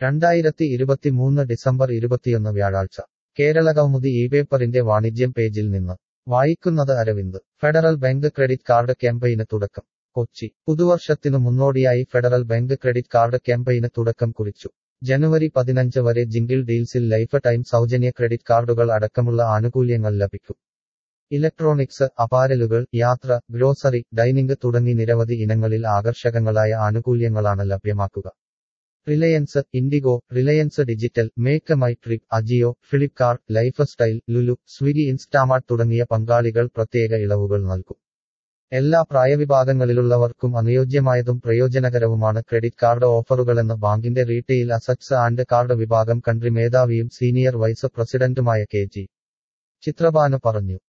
രണ്ടായിരത്തി ഇരുപത്തിമൂന്ന് ഡിസംബർ ഇരുപത്തിയൊന്ന് വ്യാഴാഴ്ച കേരള കൗമുദി ഈ പേപ്പറിന്റെ വാണിജ്യം പേജിൽ നിന്ന് വായിക്കുന്നത് Aravind Federal Bank credit card ക്യാമ്പയിന് തുടക്കം കൊച്ചി പുതുവർഷത്തിനു മുന്നോടിയായി ഫെഡറൽ ബാങ്ക് ക്രെഡിറ്റ് കാർഡ് ക്യാമ്പയിന് തുടക്കം കുറിച്ചു ജനുവരി പതിനഞ്ച് വരെ ജിങ്കിൾ ഡീൽസിൽ ലൈഫ് ടൈം സൗജന്യ ക്രെഡിറ്റ് കാർഡുകൾ അടക്കമുള്ള ആനുകൂല്യങ്ങൾ ലഭിക്കും ഇലക്ട്രോണിക്സ് അപാരലുകൾ യാത്ര ഗ്രോസറി ഡൈനിംഗ് തുടങ്ങി നിരവധി ഇനങ്ങളിൽ ആകർഷകങ്ങളായ ആനുകൂല്യങ്ങളാണ് ലഭ്യമാക്കുക Reliance IndiGo Reliance Digital Make My Trip Ajio Flipkart Lifestyle Lulu Swiggy Instamart തുടങ്ങിയ പങ്കാളികൾ പ്രത്യേക ഇളവുകൾ നൽകും എല്ലാ പ്രായവിഭാഗങ്ങളിലുള്ളവർക്കും അനുയോജ്യമായതും പ്രയോജനകരവുമാണ് ക്രെഡിറ്റ് കാർഡ് ഓഫറുകളെന്ന് ബാങ്കിന്റെ റീറ്റെയിൽ അസറ്റ്സ് ആൻഡ് കാർഡ് വിഭാഗം കൺട്രി മേധാവിയും സീനിയർ വൈസ് പ്രസിഡന്റുമായ കെ ജി ചിത്രഭാനു പറഞ്ഞു